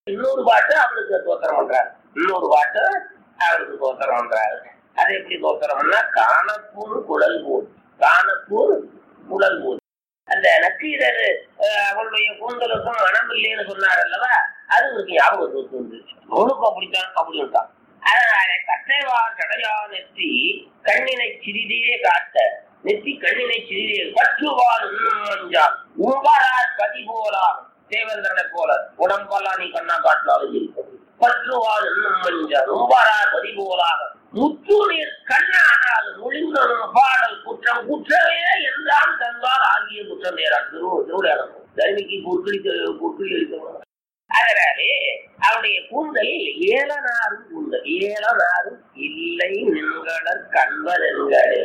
இன்னொரு பாட்டு அவளுக்கு தோத்திரம் பண்றாரு இன்னொரு பாட்டு அவளுக்கு தோத்திரம் பண்றாரு அது எப்படி தோத்திரம்னா காணப்பூர் குழல் போல் காணப்பூர் குழல் போல் அந்த நக்கீரர் அஹ், அவளுடைய கூந்தலுக்கும் மனம் இல்லைன்னு சொன்னார் அல்லவா அது ஒரு ஞாபகத்துக்கு வந்து அவனுக்கு அப்படித்தான் அப்படி விட்டான் அதனால கட்டைவா கடையா நெத்தி கண்ணினை சிறிதே காட்ட நெத்தி கண்ணினை சிறிதே பற்றுவார் இன்னும் மஞ்சான் உம்பரார் பதி போலாம் தேவேந்திரனை போல உடம்பெல்லாம் நீ கண்ணா காட்டினாலும் இருக்கும் பற்றுவார் இன்னும் மஞ்சான் உம்பரார் பதி போலாக முத்து நீர் கண்ணானால் முழிந்தனும் பாடல் குற்றம் குற்றமே என்றான் தந்தால் ஆகிய குற்றம் நேரான் திரு திருவிழாடம் தர்மிக்கு பொற்களி பொற்களி அளித்தவன் அதனாலே அவனுடைய கூந்தலில் ஏலனாரும் கூந்தல் ஏலனாரும் இல்லை நின்களர் கண்பதென்களே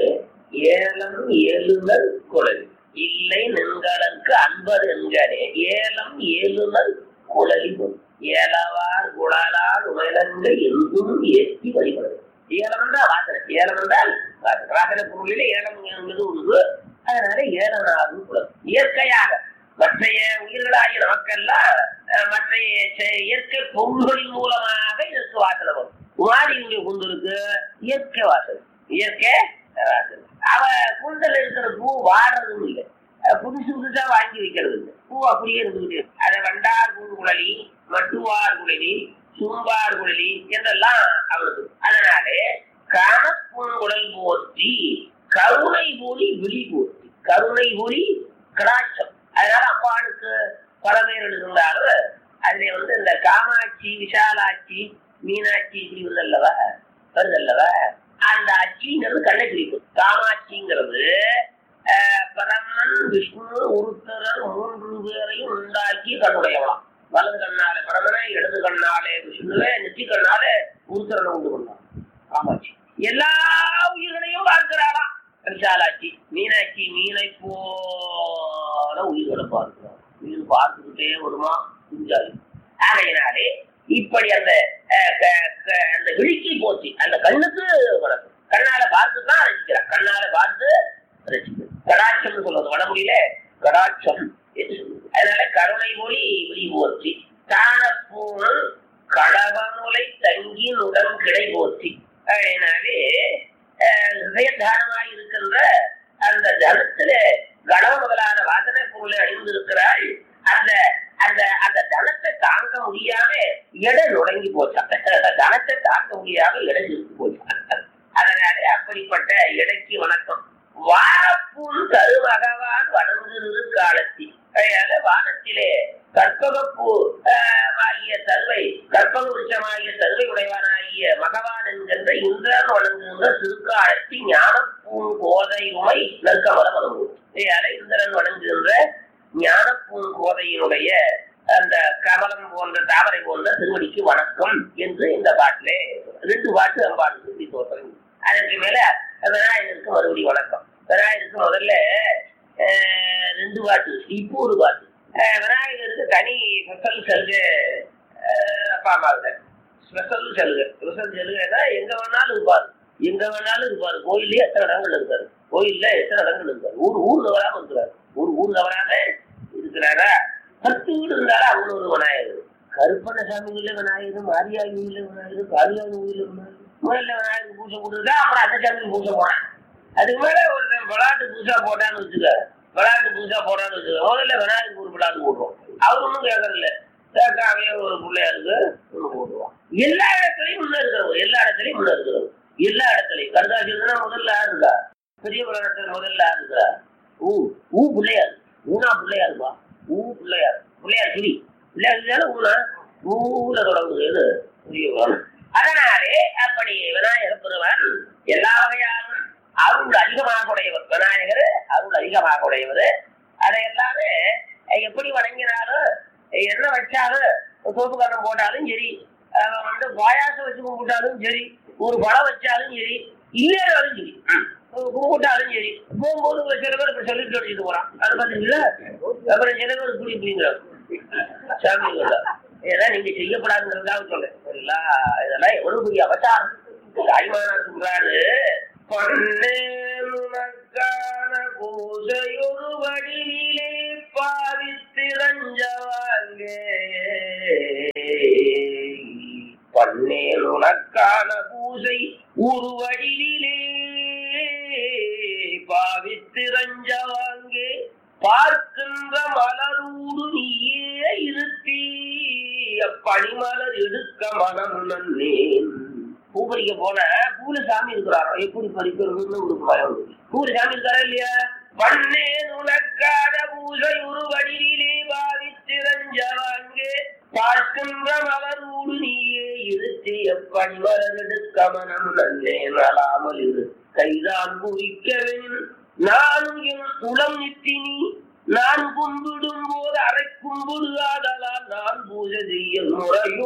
ஏலம் ஏழுதல் குழல் இல்லை நின்களற்கு அன்பர் என்களே ஏலம் ஏழுதல் குழலி பொன் ஏலவார் குழலால் உமலங்க எங்கும் ஏற்றி வழிபடும் ஏலம் என்றால் வாசனை ஏலம் என்றால் வாசனை. வாசனை பொருளிலே ஏலம் என்பது உண்டு அதனால ஏலனாரும் குழல் இயற்கையாக மற்றைய உயிர்களாகிய நமக்கெல்லாம் அஹ், மற்றைய செ- இயற்கை பொருள்களின் மூலமாக இதற்கு வாசனை வரும் உமாரியுடைய குந்தலுக்கு இயற்கை வாசனை இயற்கை வாசனை அவ குந்தல் இருக்கிற பூ வாடுறதும் இல்லை அஹ், புதுசு புதுசா வாங்கி வைக்கிறது இல்லை பூ அப்படியே இருந்துகிட்டு இருக்கு. அதை வண்டார் பூங்குழலி மட்டுவார் குழலி சும்பார் குழலி என்றெல்லாம் அவளுக்கு அதனாலே காணப்பூங்குழல் போற்றி கருணை போலி விழி போற்றி கருணை போலி கடாட்சம் அதனால அம்பாளுக்கு பல பேர் எழுதுகிறாரு அதுல வந்து இந்த காமாட்சி விசாலாட்சி மீனாட்சி இப்படி வருதல்லவா வருதல்லவா அந்த அச்சிங்கிறது கண்ணை குறிக்கும் காமாட்சிங்கிறது ஆஹ், பரமன் விஷ்ணு உருத்தரர் மூன்று பேரையும் உண்டாக்கி கண்ணுடையவளாம் வலது கண்ணாலே பரமனை இடது கண்ணாலே விஷ்ணுவே நெற்றி கண்ணாலே உருத்தரனை உண்டு கொண்டான் காமாட்சி எல்லா உயிர்களையும் பார்க்கிறாளாம் விசாலாட்சி மீனாட்சி மீனை போல உயிர்களை பார்க்கிறார் உயிர் பார்த்துக்கிட்டே வருமா குஞ்சாலி ஆகையினாலே இப்படி அந்த அஹ், க- க- அந்த விழிக்கு போச்சு அந்த கண்ணுக்கு வணக்கம் கண்ணால பார்த்து தான் ரசிக்கிறார் கண்ணால பார்த்து ரசிக்கிறார் கடாட்சம் சொல்றது வடமொழியில கடாட்சம் என்று சொல்லுது அதனால கருணை மொழி விழி போற்றி காணப்பூன் கடவமுலை தங்கி உடன் கிடை போற்றி அதனாலே ஹயதானமாய் இருக்கின்ற அந்த தனத்துல கணவ முதலான வாசனை பொருளை அணிந்திருக்கிறாள் அந்த அந்த அந்த தனத்தை தாங்க முடியாம எடை நுடங்கி போச்சான் தனத்தை தாங்க முடியாம எடை இருக்கு போச்சான் அதனாலே அப்படிப்பட்ட எடைக்கு வணக்கம் வாரப்புண் தருமகவான் வணங்குகிற காலத்தில் அதனால வானத்திலே கற்பகப்பூ ஆஹ், ஆகிய தருவை கற்பக விருஷமாகிய தருவை உடையவனாகிய மகவான் என்கின்ற இந்திரன் வணங்குகின்ற திருக்காலத்தி ஞானப்பூன் கோதை உமை நற்கமல வணங்கும் அதனால இந்திரன் வணங்குகின்ற ஞானப்பூன் கோதையினுடைய அந்த கமலம் போன்ற தாமரை போன்ற திருவடிக்கு வணக்கம் என்று இந்த பாட்டிலே ரெண்டு பாட்டு அம்பாளுக்கு இப்படி தோற்றம் அதற்கு மேல விநாயகருக்கு மறுபடி வணக்கம் விநாயகருக்கு முதல்ல அஹ், ரெண்டு பாட்டு இப்போ ஒரு பாட்டு அஹ், விநாயகருக்கு தனி ஸ்பெஷல் சலுகை அஹ், அப்பா அம்மாவுக்கு ஸ்பெஷல் சலுகை ஸ்பெஷல் சலுகைனா எங்க வேணாலும் இருப்பாரு எங்க வேணாலும் இருப்பாரு கோயிலே எத்தனை இடங்கள் இருக்காரு கோயில்ல எத்தனை இடங்கள் இருக்காரு ஊர் ஊர் தவறாம இருக்கிறாரு ஊர் ஊர் தவறாம இருக்கிறாரா பத்து வீடு இருந்தாலும் அவ்வளவு ஒரு விநாயகர் கருப்பணசாமி உள்ள விநாயகர் மாரியாமி உள்ள விநாயகர் காளியாமி உள்ள விநாயகர் முதல்ல விநாயகர் பூஜை கொடுத்துட்டா அப்புறம் அந்த சாமி பூஜை போனேன் அதுக்கு மேல ஒரு விளையாட்டு பூஜா போட்டான்னு வச்சுக்க விளையாட்டு பூஜா போட்டான்னு வச்சுக்க முதல்ல விநாயகர் ஒரு விளையாட்டு போடுறோம் அவர் ஒன்றும் கேட்கறதில்ல கேட்காமே ஒரு பிள்ளையாருக்கு ஒன்று போடுவான் எல்லா இடத்துலையும் முன்ன இருக்கிறவங்க எல்லா இடத்துலையும் முன்ன இருக்கிறவங்க எல்லா இடத்துலையும் கருதாசிரியர்னா முதல்ல இருக்கா பெரிய புராணத்தில் முதல்ல இருக்கா ஊ ஊ பிள்ளையார் ஊனா பிள்ளையாருப்பா ஊ பிள்ளையார் பிள்ளையார் கிளி பிள்ளையார் கிளியால ஊனா ஊல தொடங்குது எது பெரிய புராணம் அதனாலே அப்படி விநாயகர் பெருமான் எல்லா வகையாலும் அருள் அதிகமாக உடையவர் விநாயகர் அருள் அதிகமாக உடையவர் அதை எல்லாமே அஹ், எப்படி வணங்கினாலும் அஹ், என்ன வச்சாலும் சோப்பு கண்ணம் போட்டாலும் சரி அஹ், வந்து பாயாசம் வச்சு கும்பிட்டாலும் சரி ஒரு பழம் வச்சாலும் சரி இல்லைனாலும் சரி கும்பிட்டாலும் சரி போகும்போது ஒரு சில பேர் இப்படி சொல்லிட்டு வச்சுட்டு போறான் அது பாத்தீங்களா அப்புறம் சில பேர் இப்படி இப்படிங்கிறான் சாமி இதெல்லாம் நீங்க செய்யப்படாதுங்கிறதுக்காக சொல்றேன் சரிங்களா இதெல்லாம் எவ்வளவு பெரிய அவதாரம் தாய்மானார் சொல்றாரு பொன்னே உனக்கான பூஜையொரு வடிவிலே பாவித்திரஞ்சவாங்கே பண்ணேன் உனக்கான பூசை உருவடிலே பாவித்திரஞ்ச வாங்கே பார்க்கின்ற மலரூடு நீயே இருத்தி அப்பணிமலர் எடுக்க மனம் நன்னேன் பூபரிக்க போன பூல சாமி இருக்கிறாரோ எப்படி பறிக்கிறதுன்னு ஒரு பயம் வந்து பூல சாமி இருக்காரா இல்லையா பண்ணேன் உனக்கான பூஜை உருவடியிலே பாவித்திரஞ்சவாங்கே பார்க்கின்ற மலரூடு நீயே இருத்தி எப்படி மலரெடுக்க மனம் நன்னே நலாமல் இரு கைதான் குறிக்கவன் நானும் என் உளம் நித்தினி நான் கும்பிடும் போது அரை கும்பிடுகாதலால் நான் பூஜை செய்ய முறையோ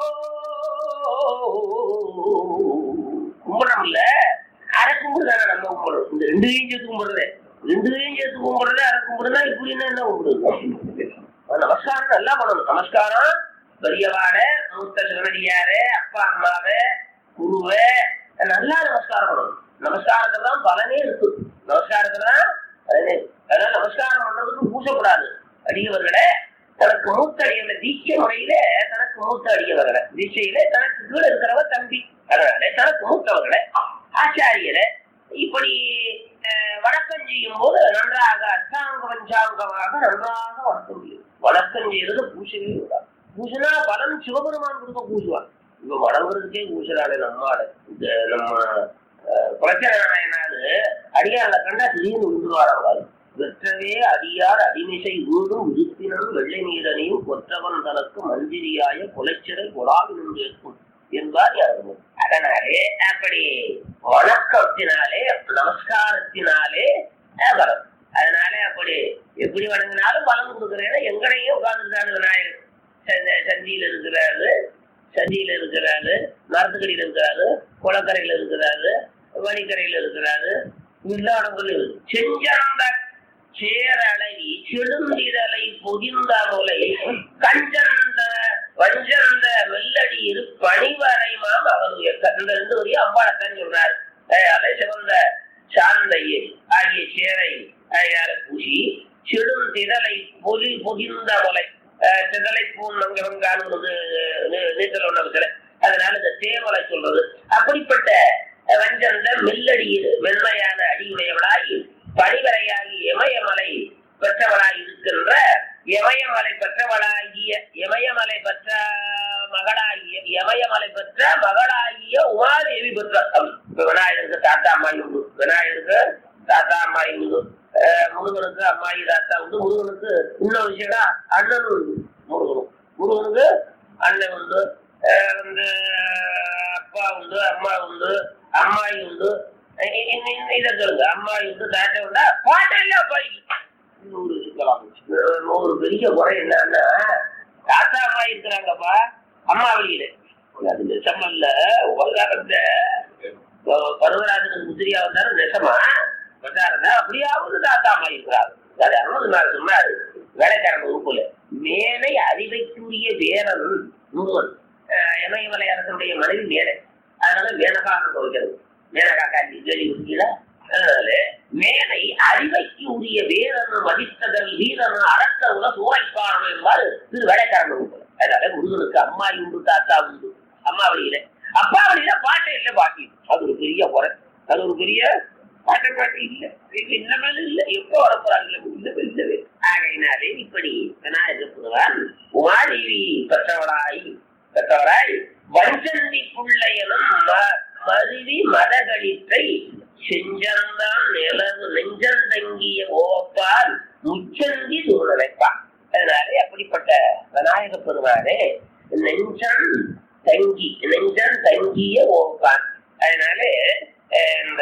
கும்பிடணும்ல அரை கும்பிடுதானே நம்ம கும்பிடுறோம் இந்த ரெண்டு கையும் சேர்த்து கும்பிடுறது ரெண்டு கையும் சேர்த்து கும்பிடுறது அரை கும்பிடுறதா இப்படின்னா என்ன கும்பிடுறது நமஸ்காரம் நல்லா பண்ணணும் நமஸ்காரம் பெரியவாட மூத்த சிவனடியாரு அப்பா அம்மாவை குருவை நல்லா நமஸ்காரம் பண்ணணும் நமஸ்காரத்துல தான் பலனே இருக்கு நமஸ்காரத்துல தான் பலனே இருக்கு. அதனால நமஸ்காரம் பண்றதுக்கு பூசப்படாது அடியவர்களே தனக்கு மூத்த அடியவர்கள தீட்சை முறையில தனக்கு மூத்த அடியவர்கள தீட்சையில தனக்கு கீழே இருக்கிறவ தம்பி அதனால தனக்கு மூத்தவர்களை ஆச்சாரியரை இப்படி அஹ், வணக்கம் செய்யும் போது நன்றாக அஷ்டாங்க பஞ்சாங்கமாக நன்றாக வணக்கம் செய்யும் வணக்கம் செய்யறது பூசவே கூடாது பூசினா பலன் சிவபெருமான் கொடுக்க பூசுவான் இப்ப வணங்குறதுக்கே பூசலாடு நம்மாடு இந்த நம்ம பிரச்சனாயனாது அடியார்ல கண்டா திடீர்னு விழுந்துவாராங்க வெற்றவே அடியார் அடிமிசை ஊடும் விருப்பினும் வெள்ளை நீரனையும் கொற்றவன் தனக்கு மந்திரியாய குலைச்சிறை கொலாவினும் இருக்கும் என்பார் யாரும் அதனாலே அப்படி வணக்கத்தினாலே நமஸ்காரத்தினாலே அஹ், பலம் அதனால அப்படி எப்படி வணங்கினாலும் பலம் கொடுக்குறேன்னா எங்கனையும் உட்கார்ந்துருக்காரு விநாயகர் ச- சந்தியில இருக்கிறாரு சந்தியில இருக்கிறாரு மரத்துக்கடியில இருக்கிறாரு குளக்கரையில இருக்கிறாரு வழிக்கரையில இருக்கிறாரு எல்லா இடங்களும் செஞ்சந்த சேரலை செழுந்திரலை பொதிந்த முலை கஞ்சந்த வஞ்சந்த வெள்ளடி இரு பணிவரை மாம் அவருடைய இந்த ரெண்டு வரையும் அம்பாளத்தான் சொல்றாரு அஹ் அதை சிவந்த சாந்தையை ஆகிய சேரை அழகார பூசி செழுந்திரலை பொலி பொதிந்த முலை அஹ் சிதலை பூன் நங்கரம் காணுவது நீச்சல் ஒன்று அதனால இந்த தேவலை சொல்றது அப்படிப்பட்ட அஹ், வஞ்சந்த மெல்லடியில் மென்மையான அடியுடையவளாய் பனிவரையாகி இமயமலை பெற்றவளாய் இருக்கின்ற இமயமலை பெற்றவளாகிய இமயமலை பெற்ற மகளாகிய இமயமலை பெற்ற மகளாகிய உமாதேவி பெற்ற அவள். இப்ப விநாயகருக்கு தாத்தா அம்மாயி உண்டு விநாயகருக்கு தாத்தா அம்மாயி உண்டு அஹ் முருகனுக்கு அம்மாயி தாத்தா உண்டு முருகனுக்கு இன்னொரு விஷயம்னா அண்ணன் உண்டு முருகனும் முருகனுக்கு அண்ணன் உண்டு அஹ் வந்து அப்பா உண்டு அம்மா உண்டு அம்மாயி உண்டு இ- இ- இ- இதை சொல்லுங்க அம்மாயி உண்டு தாத்தா உண்டா பாட்டல்ல அப்பாயி நூறு இருக்கலாம் நூறு பெரிய குறை என்னன்னா தாத்தா அம்மா இருக்கிறாங்கப்பா அம்மா வெளியில அது நெசமல்ல உலகத்த பருவராஜனுக்கு முதிரியா வந்தாலும் நெசமா பிரச்சாரம் அப்படியாவது தாத்தா அம்மா இருக்கிறாங்க அது அறுபது நாள் சும்மா வேலைக்காரன் உறுப்புல மேலை அறிவைக்குரிய வேரன் முருகன் அஹ் இமயமலை அரசனுடைய மனைவி மேலை அதனால மேனகாக வைக்கிறது மேனகா காந்தி கேள்வி இருக்கீங்களா அதனால மேலை அறிவைக்கு உரிய வேரன் மதித்ததல் வீரன் அறக்கவுல சூறைக்காரன் என்பார் திரு வேலைக்காரன் உறுப்புல அதனால முருகனுக்கு அம்மா உண்டு தாத்தா உண்டு அம்மா வழியில அப்பா வழியில பாட்டை இல்லை பாக்கி அது ஒரு பெரிய குறை அது ஒரு பெரிய பாட்டை பாட்டு இல்ல இது இன்னமேலும் இல்ல எப்ப வரப்போறாங்க இல்லவே இல்லவே ஆகையினாலே இப்படி விநாயகர் புதுவான் உமாதேவி பெற்றவராய் பெற்றவராய் வஞ்சந்தி புள்ளையனும் ம- மருவி மதகளிற்றை செஞ்சந்தான் நிலவு நெஞ்சந்தங்கிய ஓப்பால் முச்சந்தி சூழ்நிலைப்பான் அதனாலே அப்படிப்பட்ட விநாயக பெருமானே நெஞ்சம் தங்கி நெஞ்சம் தங்கிய ஓப்பான் அதனாலே அஹ், இந்த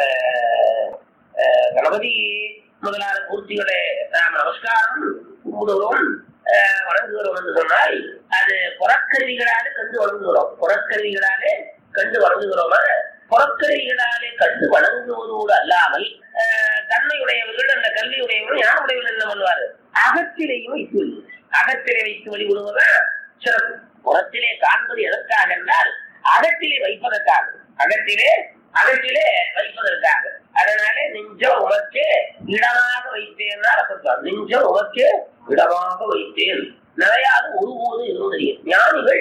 அஹ், கணபதி முதலான மூர்த்திகளை நாம் நமஸ்காரம் கும்பிடுகிறோம் அஹ், வணங்குகிறோம் என்று சொன்னால் அது புறக்கருவிகளாலே கண்டு வணங்குகிறோம் புறக்கருவிகளாலே கண்டு வணங்குகிறோமா புறக்கருவிகளாலே கண்டு வணங்குவதோடு அல்லாமல் அஹ், தன்மையுடையவர்கள் அந்த கல்வியுடையவர்கள் யாருடையவர்கள் என்ன பண்ணுவாரு அகத்திலேயும் வைத்து வழி அகத்திலே வைத்து வழிபடுவதுதான் சிறப்பு புறத்திலே காண்பது எதற்காக என்றால் அகத்திலே வைப்பதற்காக அகத்திலே அகத்திலே வைப்பதற்காக அதனாலே நெஞ்சம் உமக்கு இடமாக வைத்தேன்னால் அப்படி நெஞ்சம் உமக்கு இடமாக வைத்தேன் நிறையாக ஒருபோது இருந்தறியும் ஞானிகள்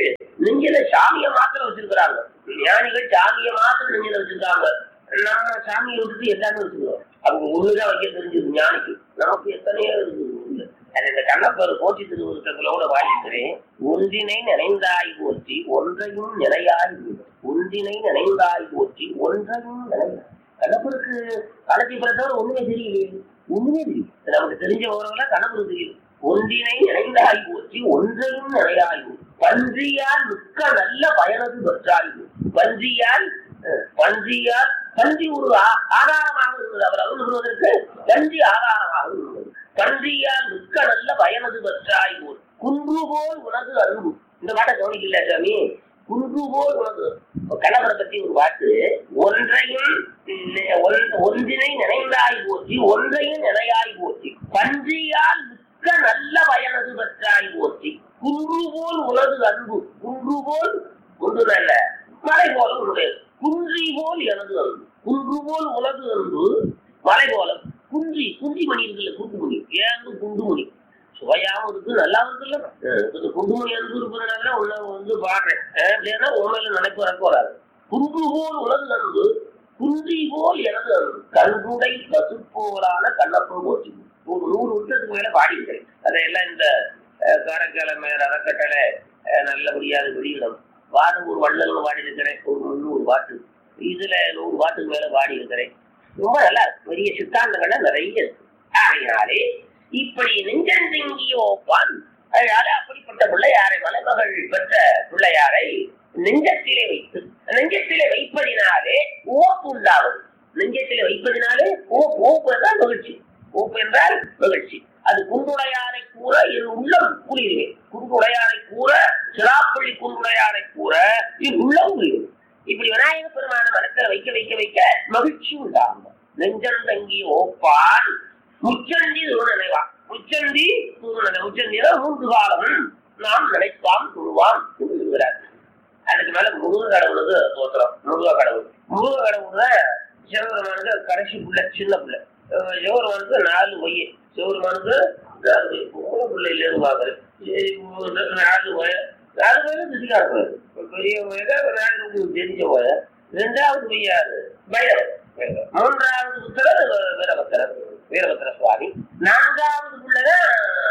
நெஞ்சில சாமியை மாத்திரம் வச்சிருக்கிறாங்க ஞானிகள் சாமியை மாத்திரம் நெஞ்சில வச்சிருக்காங்க நம்ம சாமியை விட்டுட்டு எல்லாமே வச்சுக்கிறோம் அவங்க ஒண்ணுதான் வைக்க தெரிஞ்சது ஞானிக்கு நமக்கு எத்தனையோ இருக்குது உள்ள. அது இந்த கண்ணப்பர் போற்றி திருவுருத்தங்களோட வாழ்க்கிறேன் ஒன்றினை நினைந்தாய் போற்றி ஒன்றையும் நிலையாய் போற்றி. ஒன்றினை நினைந்தாய் போற்றி ஒன்றையும் நினைந்தாய் கண்ணப்பருக்கு காலத்தை ஒண்ணுமே தெரியலையே ஒண்ணுமே தெரியும் நமக்கு தெரிஞ்ச உறவுல கண்ணப்பருக்கு தெரியும் ஒன்றினை நினைந்தாய் போற்றி ஒன்றையும் நிலையாய் போற்றி. பன்றியால் மிக்க நல்ல பயனது பெற்றாய் போற்றி. பன்றியால் அஹ், பன்றியால் பன்றி ஒரு ஆ- ஆதாரமாக இருந்தது அவர் அருள்வதற்கு பன்றி ஆதாரமாக இருந்தது பன்றியால் மிக்க நல்ல பயனது பெற்றாய் போல் குன்று போல் உனது அன்பு இந்த பாட்டை கவனிக்கல சாமி குன்று போல் உனது கணவரை பத்தி ஒரு பாட்டு ஒன்றையும் நி- ஒன்- ஒன்றினை நினைந்தாய் போற்றி ஒன்றையும் நினையாய் போற்றி பன்றியால் மிக்க நல்ல பயனது பெற்றாய் போற்றி குன்று போல் உனது அன்பு குன்று போல் குன்று நல்ல மலை போல உன்னுடைய குன்றி போல் எனது அன்பு குன்று போல் உனது அன்பு மலை போல குன்றி குன்றி மணி இருக்குல்ல குண்டு மணி ஏன் குண்டு மணி சுவையாவும் இருக்கு நல்லாவும் இருக்குல்ல அஹ் இந்த குண்டு மணி அன்பு இருப்பதுனால உன்னை வந்து பாடுறேன் அஹ் அப்படின்னா உண்மையில நினைப்பு வரக்கு வராது குன்று போல் உனது அன்பு குன்றி போல் எனது அன்பு கண்குடை பசுப்போலான கண்ணப்பம் போச்சு ஒரு நூறு வருஷத்துக்கு மேல பாடிக்கிறேன் அதையெல்லாம் இந்த அஹ், காரைக்காலமே அறக்கட்டளை அஹ், நல்லபடியாக வெளியிடும் வாரம் ஒரு வள்ளல் பாடி இருக்கிறேன் ஒரு முந்நூறு பாட்டு இதுல நூறு பாட்டுக்கு மேல பாடி இருக்கிறேன் ரொம்ப நல்லா இருக்கு. பெரிய சித்தாந்தங்கள்லாம் நிறைய இருக்கு ஆகையினாலே இப்படி நெஞ்சந்திங்கியோப்பான் அதனால அப்படிப்பட்ட பிள்ளையாரை மலைமகள் பெற்ற பிள்ளையாரை நெஞ்சத்திலே வைத்து நெஞ்சத்திலே வைப்பதினாலே ஓப்பு உண்டாவது நெஞ்சத்திலே வைப்பதினாலே ஓப்பு ஓப்பு என்றால் மகிழ்ச்சி ஓப்பு என்றால் மகிழ்ச்சி அது குண்டுடையாரை கூற என் உள்ளம் குளிருவேன் குண்டுடையாரை கூற சிராப்பள்ளி குண்டுடையாரை கூற என் உள்ளம் குளிருவேன் இப்படி விநாயக பெருமான மனத்துல வைக்க வைக்க வைக்க மகிழ்ச்சி உண்டாகும் நெஞ்சம் தங்கி ஓப்பான் முச்சந்தி நினைவா முச்சந்தி நினை முச்சந்தியில மூன்று காலம் நாம் நினைப்பாம் துருவாம் என்று சொல்கிறார் அதுக்கு மேல முருக கடவுளுக்கு தோத்திரம் முருக கடவுள் முருக கடவுள் தான் சிவபெருமானுக்கு கடைசி புள்ள சின்ன புள்ள அஹ் சிவபெருமானுக்கு நாலு பைய சிவபெருமானுக்கு நாலு பையன் மூணு பிள்ளை இல்லைன்னு பாக்குறேன் சரி, மூணு, நாலு பய நாலு பையன் திசிக்கார பையன் பெரிய பையன் நாலு தெரிஞ்ச பையன் ரெண்டாவது பையாரு பைரவர் பைரவர். மூன்றாவது புத்தர் வீரபத்திரர் வீரபத்திர சுவாமி நான்காவது புள்ளதான்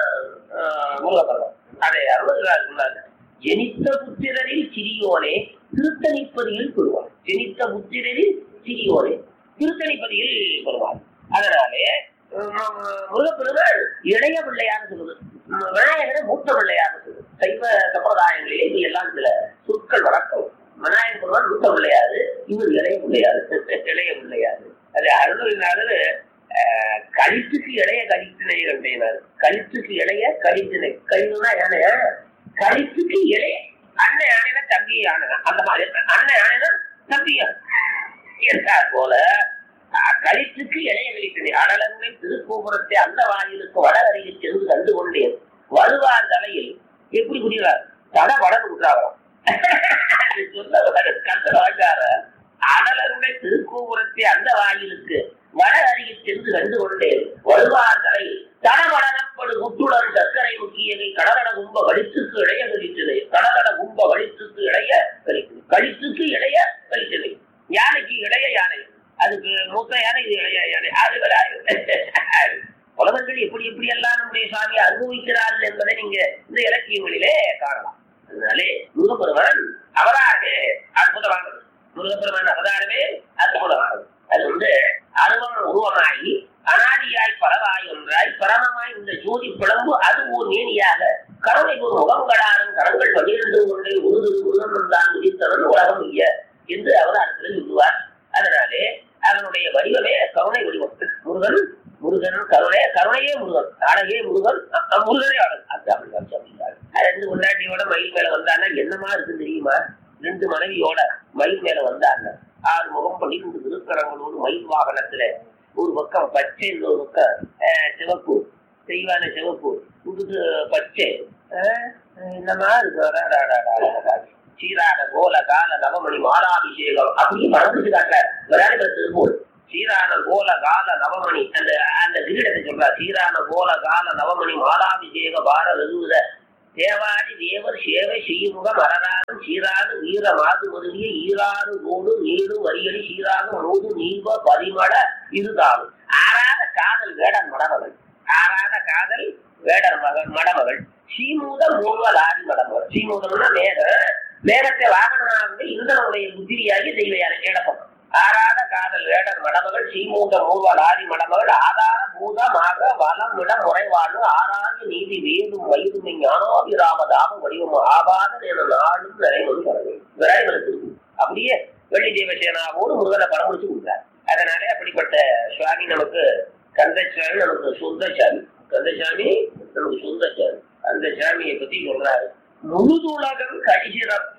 முருகப்படம் அதை அருள்கிறார் சொன்னாங்க ஜெனித்த புத்திரரில் சிறியோனே திருத்தணிப்பதியில் பெறுவார் ஜெனித்த புத்திரரில் சிறியோனே திருத்தணிப்பதியில் பெறுவார் அதனாலே உம், முருகப்பெருமாள் இளைய பிள்ளையாக சொல்லுது உம், விநாயகரை மூத்த பிள்ளையாக சொல்லுது சைவ சம்பிரதாயங்களிலே இது எல்லாம் சில சொற்கள் வழக்கம் விநாயகர் பெருமாள் மூத்த பிள்ளையாது இவர் இளைய பிள்ளையாது இளைய பிள்ளையாது அது அருள்நாதர் அஹ், கழித்துக்கு இளைய கழித்தினை கண்டேனார் கழித்துக்கு இளைய கழித்தினை கழிவுனா யானையா கழித்துக்கு இளைய அண்ணன் யானைனா தம்பி யானை அந்த மாதிரி அண்ணன் யானைனா தம்பி யானை என்றார் போல அஹ், கழித்துக்கு இளைய கழித்தினை அடலங்கை திருக்கோபுரத்தை அந்த வாயிலுக்கு வட அருகில் சென்று கண்டு கொண்டேன் வருவார் தலையில் எப்படி புரியுறார் தட படம் விட்டாராம் சொல்ல கந்த வாக்கார அடலருடைய திருக்கோபுரத்தை அந்த வாயிலுக்கு வட அருகில் சென்று கண்டு கொண்டேன் வருவார் தலையில் தடபடனப்படு முத்துடன் சர்க்கரை முக்கியதை கடகட கும்ப வலித்துக்கு இளைய கழித்தது கடகட கும்ப வலித்துக்கு இளைய கழித்தது கழித்துக்கு இளைய கழித்தது யானைக்கு இளைய யானை அதுக்கு மூத்த யானை இது இளைய யானை அது வேற புலவர்கள் எப்படி எப்படி எல்லாம் நம்முடைய சாமியை அனுபவிக்கிறார்கள் என்பதை நீங்க இந்த இலக்கியங்களிலே காணலாம் அதனாலே முருகப்பெருமான் அவதாரமே அற்புதமானது முருகப்பெருமான் அவதாரமே அற்புதமானது அது வந்து அருவம் உருவமாகி அனாதியாய் பரவாய் ஒன்றாய் பரமமாய் இந்த ஜோதி பிளம்பு அது ஓர் நேனியாக கருணை ஒரு முகங்களாரும் கரங்கள் பகிர்ந்து கொண்டே உருது உருவம் தான் உதித்தவன் உலகம் இல்ல என்று அவதாரத்தில் சொல்லுவார் அதனாலே அவனுடைய வடிவமே கருணை வடிவம் முருகன் முருகன் கருணை கருணையே முருகன் அழகே முருகன் அ- அ- முருகனே அழகு அது அப்படிதான் சொல்லியிருக்காரு அது ரெண்டு முன்னாடியோட மயில் மேல வந்தான்னா என்னமா இருக்கு தெரியுமா ரெண்டு மனைவியோட மயில் மேல வந்தாங்க ஆறு முகம் பன்னிரண்டு திருக்கரங்களோடு மயில் வாகனத்துல ஒரு பக்கம் பச்சை இன்னொரு பக்கம் அஹ், சிவப்பு தெய்வான சிவப்பு புதுது பச்சை அஹ், என்னமா இருக்கு அடா, அடா, அடா, அடா, அடா. சீரான கோல கால நவமணி மாலாபிஷேகம் அப்படி மறந்துட்டு காட்ட விளையாடுகிற திருப்பூர் சீரான கோல கால நவமணி அந்த அந்த கிரீடத்தை சொல்றா சீரான கோல கால நவமணி மாலாபிஷேக பார வெகுத தேவாதி தேவர் சேவை செய்யுமுக மரராதம் ஈர மாது முதலிய ஈராறு கோடு நீடு வரியடி சீராக மூது நீர்வ பரிமள இதுதாகும் ஆறாத காதல் வேடன் மடமகள் ஆறாத காதல் வேடர் மகள் மடமகள் சீமூத மூவல் ஆதி மடமகள் சீமூதம்னா மேக மேகத்தை வாகனமாக இந்திரனுடைய புத்திரியாகி தெய்வையான இழப்பம் ஆறாத காதல் வேடர் மடமகள் சீமூத மூவல் ஆதி மடமகள் ஆதார பூதமாக வலம் விட முறைவாழ்வு ஆறாத நீதி வேடும் வயதுமை ஞானாபிராமதாபம் வடிவம் ஆபாத என நாடும் நிறைவது விரைவலுக்கு அப்படியே வெள்ளி தேவசேனாவோடு முருகனை படம் முடிச்சு கொடுத்தார் அதனாலே அப்படிப்பட்ட சுவாமி நமக்கு கந்தசாமி நமக்கு சுந்தசாமி கந்தசாமி நமக்கு சுந்தசாமி அந்த சாமியை பத்தி சொல்றாரு முழுதுலகம் கழிசிறப்ப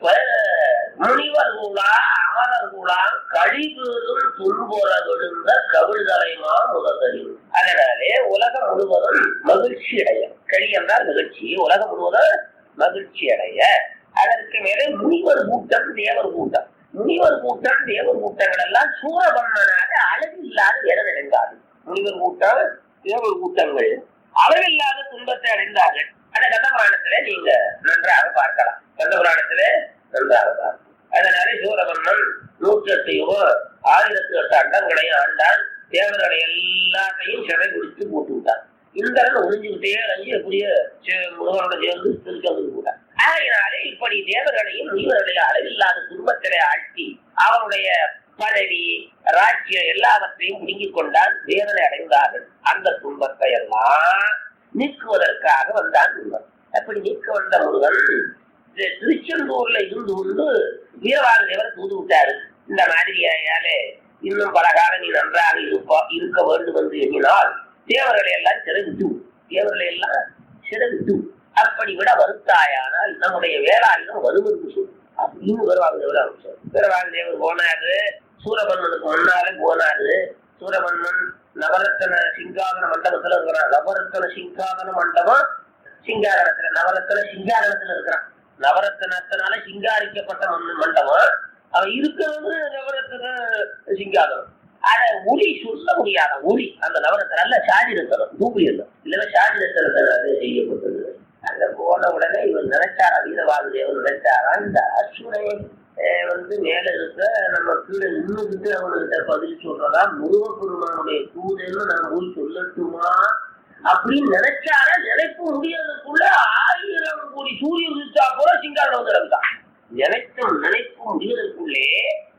முனிவர் கூலா அமரர் கூலா கழிபெறும் துன்புற விழுந்த கவிழ் தலைமா முதலில் அதனாலே உலகம் முழுவதும் மகிழ்ச்சி அடைய கழி என்றால் நிகழ்ச்சி உலகம் முழுவதும் மகிழ்ச்சி அடைய அதற்கு மேலே முனிவர் கூட்டம் தேவர் கூட்டம் முனிவர் கூட்டம் தேவர் கூட்டங்கள் எல்லாம் சூரபன்மனாக அளவில்லாத இடம் அடைந்தார்கள் முனிவர் கூட்டம் தேவர் கூட்டங்கள் அளவில்லாத துன்பத்தை அடைந்தார்கள் அந்த கந்த புராணத்திலே நீங்க நன்றாக பார்க்கலாம் கந்த புராணத்திலே நன்றாக பார்க்கலாம் அதனால சூரபன்மன் நூற்றி எட்டு யுகம் ஆயிரத்தி எட்டு அண்டங்களையும் ஆண்டான் தேவர்களை எல்லாத்தையும் சிறை பிடித்து போட்டு விட்டான் இந்திரன் ஒளிஞ்சுக்கிட்டே அஞ்சு எப்படியோ முருகனோட சேர்ந்து திருச்செந்து போட்டான் ஆகையினாலே இப்படி தேவர்களையும் முனிவர்களையும் அளவில்லாத துன்பத்திலே ஆழ்த்தி அவருடைய பதவி ராஜ்யம் எல்லாவற்றையும் பிடுங்கிக் கொண்டான் வேதனை அடைந்தார்கள் அந்த துன்பத்தை எல்லாம் நீக்குவதற்காக வந்தான் முருகன் அப்படி நீக்க வந்த முருகன் திருச்செந்தூர்ல இருந்து கொண்டு வீரவாதேவர் தூது விட்டாரு இந்த மாதிரியாலே இன்னும் பல காலம் நீ நன்றாக இருப்பா இருக்க வேண்டும் என்று எண்ணினால் தேவர்களை எல்லாம் சிறை விட்டு தேவர்களை எல்லாம் சிறை விட்டு அப்படி விட வருத்தாயானால் நம்முடைய வேளாயுதம் வரும் என்று சொல்லு அப்படின்னு வீரவாதேவர் அமைச்சார் வீரவாதேவர் போனாரு சூரபன்மனுக்கு முன்னாலே போனாரு சூரபன்மன் நவரத்தன சிங்காதன மண்டபத்துல இருக்கிறான் நவரத்தன சிங்காதன மண்டபம் சிங்காரணத்துல நவரத்தன சிங்காரணத்துல இருக்கிறான் நவரத்தனத்தினால சிங்காரிக்கப்பட்ட மண்டபம் அவன் இருக்கிறது நவரத்தன சிங்காதனம் அத ஒளி சொல்ல முடியாத ஒளி அந்த நவரத்தன அல்ல சாதி ரத்தனம் தூக்குலி இல்லை இல்லைன்னா சாதி ரத்தனத்தில் அது செய்யப்பட்டது அங்க போன உடனே இவன் நினைச்சாரா வீரவாகுதேவன் நினைச்சாரா இந்த அசுரன் வந்து மேல இருக்க நம்ம கீழே நின்றுட்டு அவனுக்கிட்ட பதில் சொல்றதா முருகப்பெருமானுடைய தூதன்னு நம்ம போய் சொல்லட்டுமா அப்படின்னு நினைச்சார நினைப்பு முடியறதுக்குள்ள ஆயிரம் கோடி சூரியன் உதிச்சா கூட சிங்காரம் வந்து இறந்துட்டான் நினைச்சும் நினைப்பு முடியறதுக்குள்ளே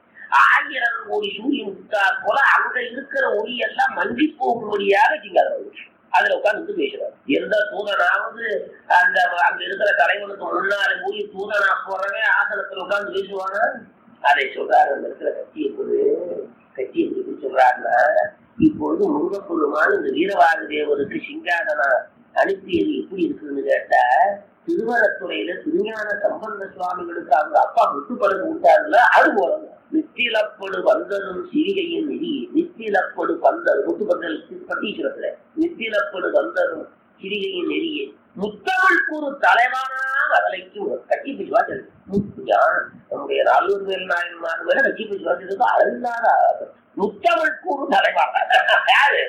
ஆயிரம் கோடி சூரியன் உதிச்சா போல அங்க இருக்கிற ஒளி எல்லாம் மங்கி போகும்படியாக சிங்காரம் வந்து அதுல உட்கார்ந்து பேசுறாரு எந்த தூதனாவது அந்த அங்க இருக்கிற தலைவனுக்கு முன்னால போய் தூதனா போறவன் ஆசனத்துல உட்கார்ந்து பேசுவானா அதை சொல்றாரு அந்த இருக்கிற கட்சி எப்படி கட்சி எப்படி சொல்றாருன்னா இப்பொழுது முருகப்பெருமான் இந்த வீரவாக தேவருக்கு சிங்காதனா அனுப்பியது எப்படி இருக்குன்னு கேட்டா திருவரத்துறையில திருஞான சம்பந்த சுவாமிகளுக்கு அவங்க அப்பா முட்டுப்படகு விட்டாருல அது போறாங்க நித்திலப்படு வந்ததும் சிறிகையின் நெறி நித்திலப்படு வந்தது முத்துப்பட்டல் பட்டீஸ்வரத்துல நித்திலப்படு வந்ததும் சிறிகையின் நெறியே முத்தமிழ் கூறு தலைவானா அதலைக்கு கட்சி பிடிவாசல் முத்துயான் நம்முடைய நாலூர் மேல் நாயன்மார் மேல கட்சி பிடிவாசலுக்கு அழுந்தாத முத்தமிழ் கூறு தலைவானா யாரு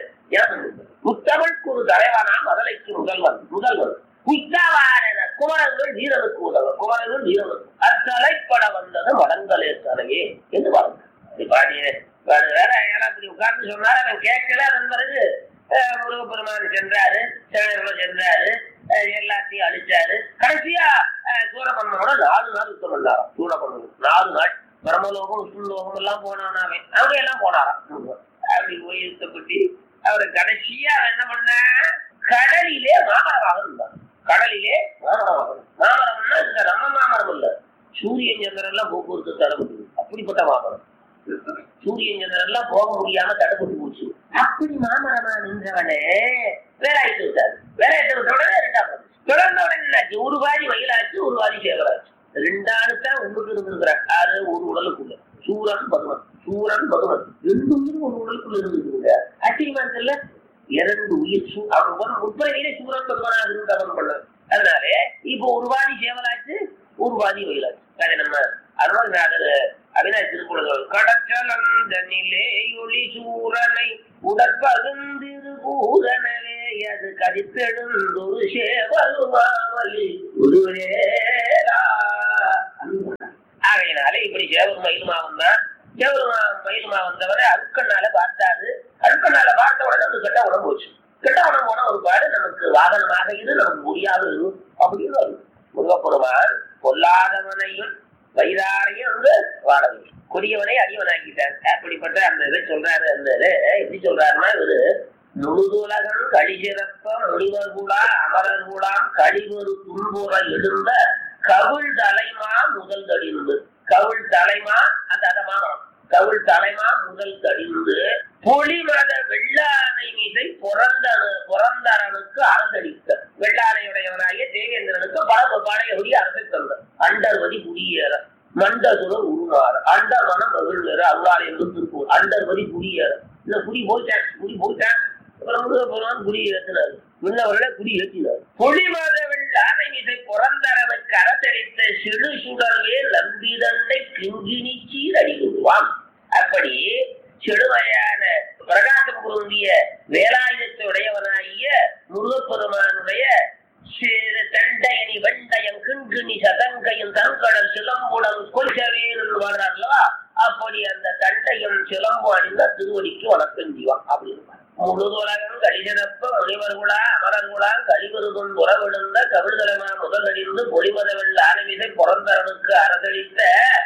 முத்தமிழ் கூறு தலைவானா மதலைக்கு முதல்வன் முதல்வன் குற்றவாரன குமரங்கள் வீரனுக்கு உதவும் குமரங்கள் வீரனுக்கு அத்தலைப்பட வந்தது மடங்களே தலையே என்று பாருங்க பாடியே வேற அப்படி உட்கார்ந்து சொன்னாரு அவன் கேட்கல அதன் பிறகு முருகப்பெருமான் சென்றாரு சேனர்ல சென்றாரு எல்லாத்தையும் அழிச்சாரு கடைசியா சூரபன்மனோட நாலு நாள் யுத்தம் பண்ணாராம் சூரபன்மன் நாலு நாள் பிரமலோகம் விஷ்ணுலோகம் எல்லாம் போனானாவே அவங்க எல்லாம் போனாராம் அப்படி போய் யுத்தப்பட்டு அவர் கடைசியா என்ன பண்ண கடலிலே மாமரமாக இருந்தார் கடலிலே மாமரம் மாமரம்னா இந்த நம்ம மாமரம் இல்ல சூரியன் சந்திரன் எல்லாம் போக்குவரத்து தடைப்பட்டு அப்படிப்பட்ட மாமரம் சூரியன் சந்திரன் எல்லாம் போக முடியாம தடைப்பட்டு போச்சு அப்படி மாமரமா நின்றவனே வேலாயிட்டு விட்டாரு வேலாயிட்டு விட்ட உடனே ரெண்டாவது தொடர்ந்த உடனே என்னாச்சு ஒரு வாதி வயலாச்சு ஒரு வாதி சேகராச்சு ரெண்டாவது தான் உங்களுக்கு இருந்திருக்கிறார் யாரு ஒரு உடலுக்குள்ள சூரன் பகவன் சூரன் பகவன் ரெண்டு உயிரும் ஒரு உடலுக்குள்ள இருந்துருக்குங்க அட்டிமான்ல இரண்டு உயிர் அவன் முற்பரையிலே சூரன் பகவானாக இருந்து அவன் பண்ணான் அதனால இப்போ ஒரு வாதி சேவலாச்சு ஒரு வாதி வயலாச்சு அதை நம்ம அருணநாதர் அவினாய் திருக்குறள் கடற்கலந்தனிலே ஒளி சூரனை உடற்பகுந்திரு பூரனவே அது கதித்தெழுந்தொரு சேவலுமாமலி உருவேரா ஆகையினால இப்படி சேவல் மயிலுமா வந்தான் சேவல் மயிலுமா வந்தவரை அருக்கண்ணால பார்த்தாரு அருக்கண்ணால பார்த்த உடனே அது கெட்ட உடம்பு போச்சு கெட்ட உடம்பு போன ஒரு பாடு நமக்கு வாகனமாக இது நமக்கு முடியாது அப்படின்னு ஒரு முருகப்பெருமான் பொல்லாதவனையும் வைதாரையும் வந்து வாழவை கொடியவனை அடியவனாக்கிட்டார் அப்படிப்பட்ட அந்த இதை சொல்றாரு அந்த இதை எப்படி சொல்றாருன்னா இவரு முழுதுலகம் கழிசிறப்ப முனிவர் கூடா அமரர் கூடாம் கழிவொரு துன்புற எழுந்த கவுள் தலைமா முதல் தடிந்து கவுள் தலைமா அந்த அதமானம் கவுள் தலைமா முதல் தடிந்து பொலிமத வெள்ளானை மீதை பிறந்தனு பிறந்தரனுக்கு அரசடித்த வெள்ளானையுடையவனாகிய தேவேந்திரனுக்கு பல படையபடி அரசை தந்தார் அண்டர்வதி குடியேற மண்டசுர உருமாற அண்ட மனம் மகிழ்வேற அருளால் என்று திருப்பூர் அண்டர்வதி குடியேற இந்த குடி போயிட்டேன் குடி போயிட்டேன் அப்புறம் முருகப்பெருமான் குடி ஏற்றினார் முன்னவர்களை குடி ஏற்றினார் பொலிமத வெள்ளானை மீதை பிறந்தரனுக்கு அரசடித்த சிறு சுடர்வே நம்பிதண்டை கிங்கினி சீரடிவான் அப்படி செடுமையான பிரகாசம் பொருந்திய வேலாயுதத்தை உடையவனாகிய முருகப்பெருமானுடைய தண்டையனி வெண்டயம் கிண்கிணி சதங்கையும் தங்கடல் சிலம்புடன் கொல்கவேல் வர்றார் அல்லவா அப்படி அந்த தண்டையும் சிலம்பு அணிந்த திருவடிக்கு வணக்கம் செய்வான் அப்படின்னு முழுதுலகம் கடிதப்ப முனிவர்குலா அமரர்குலா கழிவருதும் உறவிழுந்த கவிழ்தலமா முதலடிந்து பொலிமதவெள்ள ஆரம்பிதை பிறந்தவனுக்கு அரசளித்த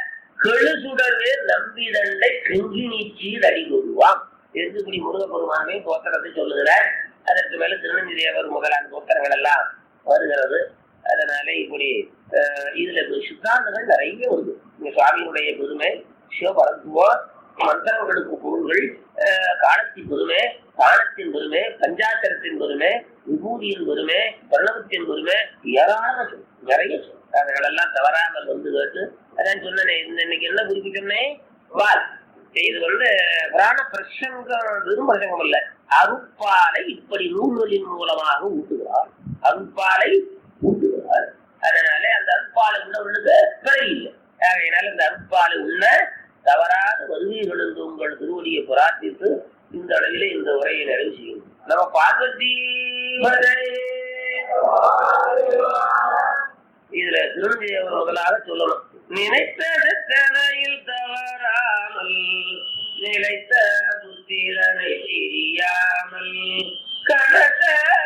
கெழுசுடவே நம்பிதண்டை கிங்கி நீச்சீர் அடிகொள்வான் எதுபடி முருகப்பெருமானே தோத்திரத்தை சொல்லுகிறார் அதற்கு மேல திருநெல்வேலியவர் முதலான தோத்திரங்கள் எல்லாம் வருகிறது அதனால இப்படி இதுல சித்தாந்தங்கள் நிறைய வருது இங்க சுவாமியினுடைய பெருமை சிவபரத்துவம் மந்திரங்களுக்கு பொருள்கள் காலத்தின் பெருமை காலத்தின் பெருமை பஞ்சாச்சரத்தின் பெருமை விபூதியின் பெருமை பிரணவத்தின் பெருமை ஏராளமான சொல் நிறைய சொல் அதுகளெல்லாம் தவறாமல் வந்து கேட்டு அதான் சொன்னேன் இன்னைக்கு என்ன குறிப்பு சொன்னேன் வால் இது வந்து புராண பிரசங்கம் வெறும் பிரசங்கம் இல்ல அருப்பாலை இப்படி நூல்களின் மூலமாக ஊட்டுகிறார் அருப்பாலை ஊட்டுகிறார் அதனால அந்த அருப்பாலை உள்ளவர்களுக்கு பிறகு இல்லை ஆகையினால இந்த அருப்பாலை உள்ள தவறாத வருவீர்கள் என்று உங்கள் திருவடியை பிரார்த்தித்து இந்த அளவிலே இந்த உரையை நிறைவு செய்யும் நம்ம பார்வதி இதுல திருநெல்வேலி முதலாக சொல்லணும் நினைத்ததனையில் தவறாமல் நிலைத்த புத்திரனை தெரியாமல் கணத்த